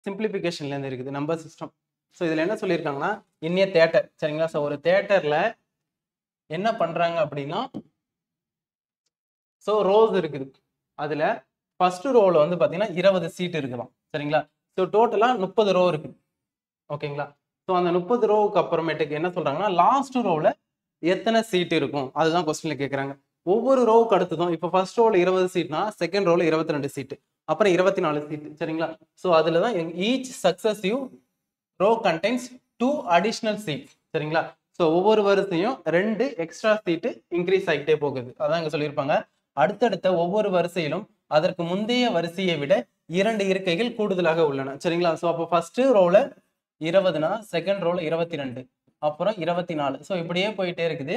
சிம்பிளிஃபிகேஷன்லேருந்து இருக்குது number system so இதில் என்ன சொல்லியிருக்காங்கன்னா இன்னிய தேட்டர் சரிங்களா ஸோ ஒரு தேட்டரில் என்ன பண்ணுறாங்க அப்படின்னா ஸோ ரோஸ் இருக்குது அதில் ஃபர்ஸ்ட் ரோவில் வந்து பார்த்தீங்கன்னா இருபது சீட் இருக்குதாம் சரிங்களா ஸோ டோட்டலாக முப்பது ரோ இருக்குது ஓகேங்களா ஸோ அந்த முப்பது ரோவுக்கு அப்புறமேட்டுக்கு என்ன சொல்கிறாங்கன்னா லாஸ்ட் ரோவில் எத்தனை சீட் இருக்கும் அதுதான் கொஸ்டினில் கேட்குறாங்க ஒவ்வொரு ரோவுக்கு அடுத்ததும் இப்போ ஃபர்ஸ்ட் ரோவில் இருபது சீட்னா செகண்ட் ரோவில் இருபத்தி ரெண்டு சீட்டு அப்புறம் இருபத்தி நாலு சீட் சரிங்களா ஸோ அதில் தான் each successive row contains two additional seat சரிங்களா ஸோ ஒவ்வொரு வரிசையும் ரெண்டு எக்ஸ்ட்ரா சீட்டு இன்க்ரீஸ் ஆகிட்டே போகுது அதான் இங்கே சொல்லியிருப்பாங்க அடுத்தடுத்த ஒவ்வொரு வரிசையிலும் அதற்கு முந்தைய வரிசையை விட இரண்டு இருக்கைகள் கூடுதலாக உள்ளன சரிங்களா ஸோ அப்போ ஃபர்ஸ்ட் ரோல இருபதுனா செகண்ட் ரோல இருபத்தி ரெண்டு அப்புறம் இருபத்தி நாலு ஸோ இப்படியே போயிட்டே இருக்குது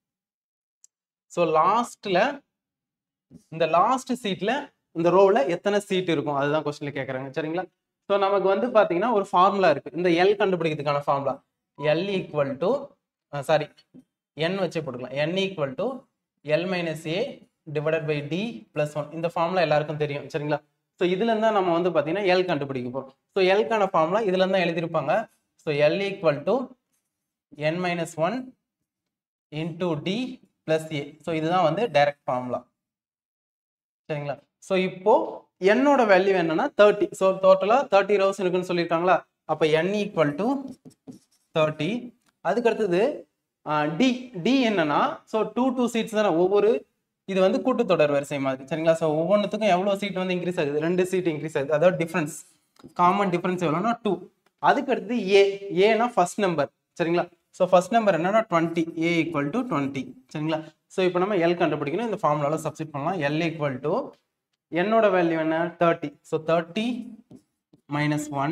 ஸோ லாஸ்ட்ல இந்த லாஸ்ட் சீட்ல இந்த ரோவில் எத்தனை சீட் இருக்கும் அதுதான் கொஸ்டின்ல கேட்குறாங்க சரிங்களா ஸோ நமக்கு வந்து பார்த்தீங்கன்னா ஒரு ஃபார்முலா இருக்கு இந்த எல் கண்டுபிடிக்கிறதுக்கான formula L equal to sorry N வச்சு போட்டுக்கலாம் N equal to L minus A divided by D plus one இந்த ஃபார்முலா எல்லாருக்கும் தெரியும் சரிங்களா ஸோ இதுல இருந்தா நம்ம வந்து பார்த்தீங்கன்னா எல் கண்டுபிடிக்க போகிறோம் ஸோ எல்கான ஃபார்முலா இதுல இருந்தா எழுதியிருப்பாங்க so L equal to N minus one into D plus A so இதுதான் வந்து டைரக்ட் ஃபார்முலா சரிங்களா ஸோ இப்போ என்னோட வேல்யூ என்னன்னா தேர்ட்டி ஸோ டோட்டலாக தேர்ட்டி ரோஸ் இருக்குன்னு சொல்லியிருக்காங்களா அப்போ என் ஈக்குவல் டு தேர்ட்டி அதுக்கு அடுத்தது டி டி என்னன்னா ஸோ டூ டூ சீட்ஸ் தானே ஒவ்வொரு இது வந்து கூட்டுத்தொடர் வரிசை மாதிரி சரிங்களா ஸோ ஒவ்வொன்றுத்துக்கும் எவ்வளோ சீட் வந்து இன்க்ரீஸ் ஆகுது ரெண்டு சீட் இன்க்ரீஸ் ஆகுது அதாவது டிஃப்ரென்ஸ் காமன் டிஃப்ரென்ஸ் எவ்வளோனா டூ அதுக்கு அடுத்தது ஏ ஏனா ஃபர்ஸ்ட் நம்பர் சரிங்களா ஸோ ஃபர்ஸ்ட் நம்பர் என்னன்னா twenty A equal to twenty சரிங்களா ஸோ இப்போ நம்ம எல் கண்டுபிடிக்கணும் இந்த ஃபார்முலாவில் சப்ஸ்டிட் பண்ணலாம் எல் ஈக்குவல் டு என்னோட வேல்யூ என்ன thirty so thirty minus one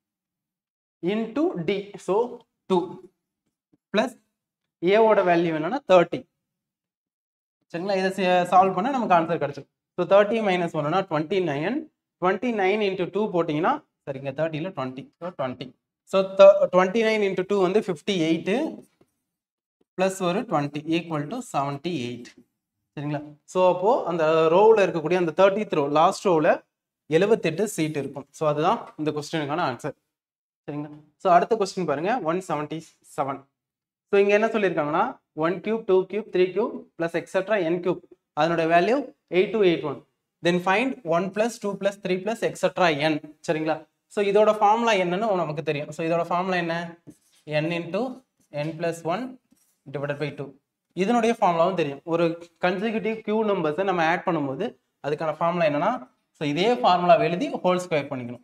into D so two plus ஏவோட வேல்யூ என்னன்னா தேர்ட்டி சரிங்களா இதை சால்வ் பண்ண நமக்கு ஆன்சர் கிடைச்சிடும் ஸோ தேர்ட்டி மைனஸ் ஒன்னா twenty nine twenty nine into two போட்டிங்கன்னா சரிங்க தேர்ட்டியில் twenty so twenty so twenty nine into two வந்து ஃபிஃப்டி எயிட்டு ப்ளஸ் ஒரு twenty equal to seventy eight சரிங்களா ஸோ அப்போது அந்த ரோவில் இருக்கக்கூடிய அந்த தேர்ட்டித் ரோ லாஸ்ட் ரோவில் எழுபத்தெட்டு சீட் இருக்கும் ஸோ அதுதான் இந்த கொஸ்டினுக்கான ஆன்சர் சரிங்களா ஸோ அடுத்த கொஸ்டின் பாருங்க ஒன் செவன்ட்டி செவன் ஸோ இங்கே என்ன சொல்லியிருக்காங்கன்னா one cube two cube three cube plus extra N cube அதனோட value eight two eight one then find one plus two plus three plus extra N சரிங்களா so இதோட formula என்னன்னு நமக்கு தெரியும் so இதோட ஃபார்முலா என்ன N into N plus one divided by two இதனுடைய ஃபார்முலாவும் தெரியும் ஒரு கன்சிக்யூட்டிவ் கியூ நம்பர்ஸை நம்ம ஆட் பண்ணும்போது அதுக்கான ஃபார்முலா என்னன்னா ஸோ இதே ஃபார்முலா எழுதி ஹோல் ஸ்கொயர் பண்ணிக்கணும்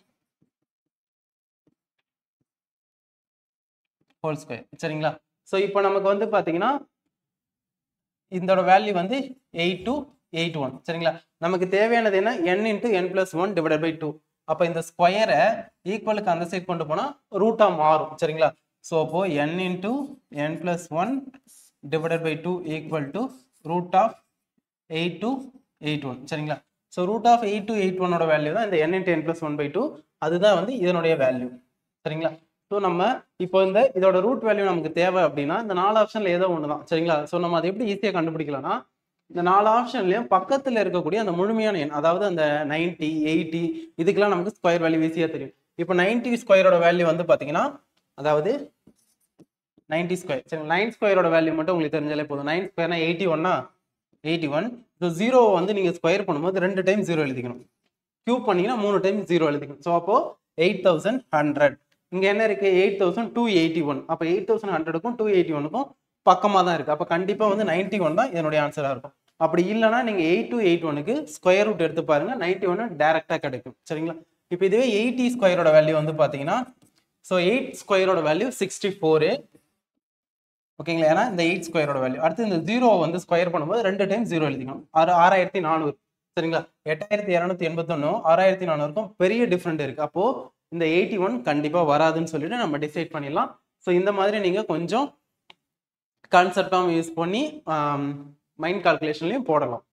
ஹோல் ஸ்கொயர் சரிங்களா ஸோ இப்போ நமக்கு வந்து பார்த்தீங்கன்னா இதோட வேல்யூ வந்து எயிட் டூ எயிட் ஒன் சரிங்களா நமக்கு தேவையானது என்ன N into N plus one divide by two அப்போ இந்த ஸ்கொயரை ஈக்குவலுக்கு அந்த சைட் கொண்டு போனால் ரூட்டாக மாறும் சரிங்களா ஸோ அப்போ N into N plus one divided by two equal to root of eight two eight one சரிங்களா so root of eight two eight ஒன்னோட வேல்யூ தான் இந்த N into N plus one by two அதுதான் வந்து இதனுடைய value சரிங்களா so நம்ம இப்போ இந்த இதோட ரூட் வேல்யூ நமக்கு தேவை அப்படின்னா இந்த நாலு ஆப்ஷன்ல ஏதோ ஒன்று தான் சரிங்களா ஸோ நம்ம அதை எப்படி ஈஸியாக கண்டுபிடிக்கலாம்னா இந்த நாலு ஆப்ஷன்லயும் பக்கத்தில் இருக்கக்கூடிய அந்த முழுமையான எண் அதாவது அந்த நைன்டி எயிட்டி இதுக்கெல்லாம் நமக்கு ஸ்கொயர் வேல்யூ ஈஸியாக தெரியும் இப்போ நைன்டி ஸ்கொயரோட வேல்யூ வந்து பார்த்தீங்கன்னா அதாவது நைன்டி ஸ்கொயர் சரி நைன் ஸ்கொயரோட வேல்யூ மட்டும் உங்களுக்கு தெரிஞ்சாலே போதும் நைன் ஸ்கொயர்னா எயிட்டி ஒன்னா எயிட்டி ஒன் ஸோ ஜீரோ வந்து நீங்கள் ஸ்கொயர் பண்ணும்போது ரெண்டு டைம் ஜீரோ எழுதிக்கணும் கியூப் பண்ணீங்கன்னா மூணு டைம் ஜீரோ எழுதிக்கணும் ஸோ அப்போ எயிட் தௌசண்ட் ஹண்ட்ரட் இங்கே என்ன இருக்கு eight thousand two eighty one அப்போ எயிட் தௌசண்ட் ஹண்ட்ரடுக்கும் டூ எயிட்டி ஒனுக்கும் பக்கமாக தான் இருக்கு அப்போ கண்டிப்பாக வந்து நைன்டி ஒன் தான் இதனுடைய ஆன்சராக இருக்கும் அப்படி இல்லைன்னா நீங்கள் எயிட் டூ எயிட் ஒனுக்கு ஸ்கொயர் ரூட் எடுத்து பாருங்க நைன்டி ஒன்று டேரெக்டாக கிடைக்கும் சரிங்களா இப்போ இதுவே எயிட்டி ஸ்கொயரோட வேல்யூ வந்து பார்த்தீங்கன்னா ஸோ எயிட் ஸ்கொயரோட வேல்யூ சிக்ஸ்டி ஃபோரு ஓகேங்களா ஏன்னா இந்த எயிட் ஸ்கொயரோட வேல்யூ அடுத்து இந்த ஜீரோ வந்து ஸ்கொயர் பண்ணும்போது ரெண்டு டைம் ஜீரோ எழுதிக்கணும் ஆறு ஆறாயிரத்தி நானூறு சரிங்களா எட்டாயிரத்தி இரநூத்தி எண்பத்தொன்னும் ஆறாயிரத்தி நானூறுக்கும் பெரிய டிஃப்ரெண்ட் இருக்கு அப்போ இந்த எயிட்டி ஒன் கண்டிப்பாக வராதுன்னு சொல்லிட்டு நம்ம டிசைட் பண்ணிடலாம் ஸோ இந்த மாதிரி நீங்கள் கொஞ்சம் கான்செப்டாகவும் யூஸ் பண்ணி மைண்ட் கால்குலேஷன்லையும் போடலாம்